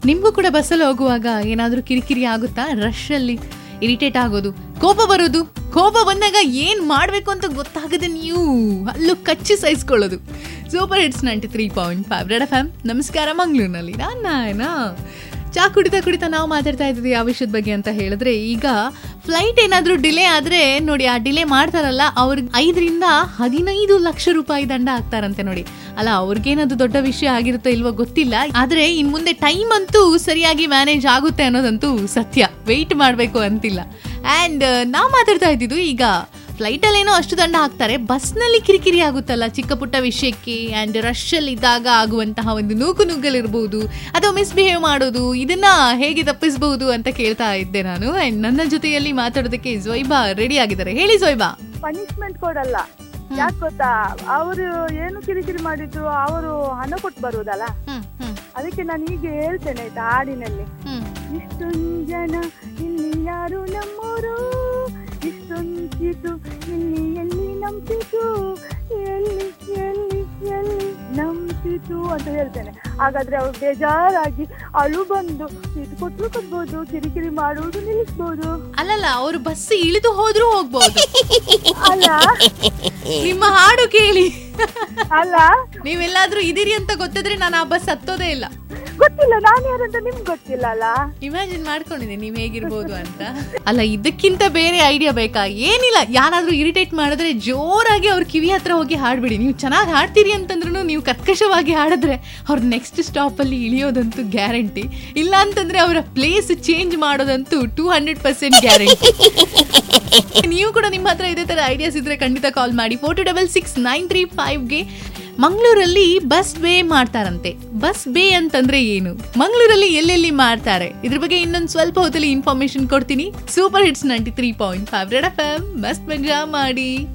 ನಿಮಗೂ ಕೂಡ ಬಸ್ಸಲ್ಲಿ ಹೋಗುವಾಗ ಏನಾದರೂ ಕಿರಿಕಿರಿ ಆಗುತ್ತಾ ರಶಲ್ಲಿ ಇರಿಟೇಟ್ ಆಗೋದು ಕೋಪ ಬರೋದು ಕೋಪ ಬಂದಾಗ ಏನು ಮಾಡಬೇಕು ಅಂತ ಗೊತ್ತಾಗದೆ ನೀವು ಅಲ್ಲೂ ಕಚ್ಚಿ ಸಹಿಸ್ಕೊಳ್ಳೋದು super hits ninety three point five red F M ನಮಸ್ಕಾರ ಮಂಗಳೂರಿನಲ್ಲಿ ನಾನು ಚಾ ಕುಡಿತಾ ಕುಡಿತಾ ನಾವು ಮಾತಾಡ್ತಾ ಇದ್ದೀವಿ ಯಾವ ವಿಷಯದ ಬಗ್ಗೆ ಅಂತ ಹೇಳಿದ್ರೆ ಈಗ ಫ್ಲೈಟ್ ಏನಾದರೂ ಡಿಲೇ ಆದರೆ ನೋಡಿ ಆ ಡಿಲೇ ಮಾಡ್ತಾರಲ್ಲ ಅವ್ರಿಗೆ ಐದರಿಂದ ಹದಿನೈದು ಲಕ್ಷ ರೂಪಾಯಿ ದಂಡ ಹಾಕ್ತಾರಂತೆ ನೋಡಿ ಅಲ್ಲ ಅವ್ರಿಗೇನದು ದೊಡ್ಡ ವಿಷಯ ಆಗಿರುತ್ತೋ ಇಲ್ವೋ ಗೊತ್ತಿಲ್ಲ ಆದರೆ ಇನ್ನು ಮುಂದೆ ಟೈಮ್ ಅಂತೂ ಸರಿಯಾಗಿ ಮ್ಯಾನೇಜ್ ಆಗುತ್ತೆ ಅನ್ನೋದಂತೂ ಸತ್ಯ ವೆಯ್ಟ್ ಮಾಡಬೇಕು ಅಂತಿಲ್ಲ ಆ್ಯಂಡ್ ನಾವು ಮಾತಾಡ್ತಾ ಇದ್ದಿದ್ದು ಈಗ ಫ್ಲೈಟಲ್ಲಿ ಏನೋ ಅಷ್ಟು ದಂಡ ಹಾಕ್ತಾರೆ ಬಸ್ನಲ್ಲಿ ಕಿರಿಕಿರಿ ಆಗುತ್ತಲ್ಲ ಚಿಕ್ಕ ಪುಟ್ಟ ವಿಷಯಕ್ಕೆ ಆ್ಯಂಡ್ ರಶಲ್ಲಿ ಇದ್ದಾಗ ಆಗುವಂತಹ ಒಂದು ನೂಕು ನುಗ್ಗಲಿರ್ಬೋದು ಅಥವಾ ಮಿಸ್ಬಿಹೇವ್ ಮಾಡೋದು ಇದನ್ನ ಹೇಗೆ ತಪ್ಪಿಸಬಹುದು ಅಂತ ಕೇಳ್ತಾ ಇದ್ದೆ ನಾನು ಆ್ಯಂಡ್ ನನ್ನ ಜೊತೆಯಲ್ಲಿ ಮಾತಾಡೋದಕ್ಕೆ ಜ್ವೈಬಾ ರೆಡಿ ಆಗಿದ್ದಾರೆ ಹೇಳಿ ಜ್ವೈಬಾ ಪನಿಷ್ಮೆಂಟ್ ಕೊಡಲ್ಲ ಯಾಕೆ ಗೊತ್ತಾ ಅವರು ಏನು ಕಿರಿಕಿರಿ ಮಾಡಿದ್ರು ಅವರು ಹಣ ಕೊಟ್ಟು ಬರುವುದಲ್ಲ ಹ್ಮ್ ಹ್ಮ್ ಅದಕ್ಕೆ ನಾನು ಹೀಗೆ ಹೇಳ್ತೇನೆ ಆಯ್ತಾ ಹಾಡಿನಲ್ಲಿ ಹ್ಮ್ ಇಷ್ಟೊಂದು ಜನ ಇಲ್ಲಿ ಯಾರು ನಮ್ಮೋರು ಇಷ್ಟೊಂದಿತು ಇಲ್ಲಿ ಎಲ್ಲಿ ನಂಬಿತು ಎಲ್ಲಿ ಎಲ್ಲಿ ಎಲ್ಲಿ ನಂಬಿತು ಅಂತ ಹೇಳ್ತೇನೆ ಹಾಗಾದ್ರೆ ಅವ್ರು ಬೇಜಾರಾಗಿ ಅಳು ಬಂದು ಇದು ಕೊಟ್ಟರು ಕೊಡ್ಬೋದು ಕಿರಿಕಿರಿ ಮಾಡುವುದು ನಿಲ್ಲಿಸ್ಬೋದು ಅಲ್ಲಲ್ಲ ಅವರು ಬಸ್ ಇಳಿದು ಹೋದ್ರೂ ಹೋಗ್ಬೋದು ಅಲ್ಲ ನಿಮ್ಮ ಹಾಡು ಕೇಳಿ ಅಲ್ಲ ನೀವೆಲ್ಲಾದ್ರೂ ಇದೀರಿ ಅಂತ ಗೊತ್ತಿದ್ರೆ ನಾನು ಆ ಬಸ್ ಹತ್ತೋದೇ ಇಲ್ಲ ಗೊತ್ತಿಲ್ಲ ನಾನು ಯಾರಂತ ನಿಮ್ಗೆ ಗೊತ್ತಿಲ್ಲ ಅಲ್ಲ ಇಮ್ಯಾಜಿನ್ ಮಾಡ್ಕೊಂಡಿದ್ದೆ ನೀವ್ ಹೇಗಿರ್ಬೋದು ಅಂತ ಅಲ್ಲ ಇದಕ್ಕಿಂತ ಬೇರೆ ಐಡಿಯಾ ಬೇಕಾ ಏನಿಲ್ಲ ಯಾರಾದ್ರೂ ಇರಿಟೇಟ್ ಮಾಡಿದ್ರೆ ಜೋರಾಗಿ ಅವ್ರ ಕಿವಿ ಹತ್ರ ಹೋಗಿ ಹಾಡ್ಬಿಡಿ ನೀವು ಚೆನ್ನಾಗಿ ಹಾಡ್ತೀರಿ ಅಂತಂದ್ರೂ ನೀವು ಕರ್ಕಶವಾಗಿ ಹಾಡಿದ್ರೆ ಅವ್ರ ನೆಕ್ಸ್ಟ್ ಸ್ಟಾಪ್ ಅಲ್ಲಿ ಇಳಿಯೋದಂತೂ ಗ್ಯಾರಂಟಿ ಇಲ್ಲ ಅಂತಂದ್ರೆ ಅವರ ಪ್ಲೇಸ್ ಚೇಂಜ್ ಮಾಡೋದಂತೂ ಟೂ ಹಂಡ್ರೆಡ್ ಪರ್ಸೆಂಟ್ ಗ್ಯಾರಂಟಿ ನೀವು ಕೂಡ ನಿಮ್ಮ ಹತ್ರ ಇದೇ ತರ ಐಡಿಯಾಸ್ ಇದ್ರೆ ಖಂಡಿತ ಕಾಲ್ ಮಾಡಿ four two double six nine three ಫೈವ್ಗೆ ಮಂಗಳೂರಲ್ಲಿ ಬಸ್ ಬೇ ಮಾಡ್ತಾರಂತೆ ಬಸ್ ಬೇ ಅಂತಂದ್ರೆ ಏನು ಮಂಗಳೂರಲ್ಲಿ ಎಲ್ಲೆಲ್ಲಿ ಮಾಡ್ತಾರೆ ಇದ್ರ ಬಗ್ಗೆ ಇನ್ನೊಂದು ಸ್ವಲ್ಪ ಹೊತ್ತಲ್ಲಿ ಇನ್ಫಾರ್ಮೇಶನ್ ಕೊಡ್ತೀನಿ super hits ninety three point five red F M ಮಸ್ತ್ ಮಜಾ ಮಾಡಿ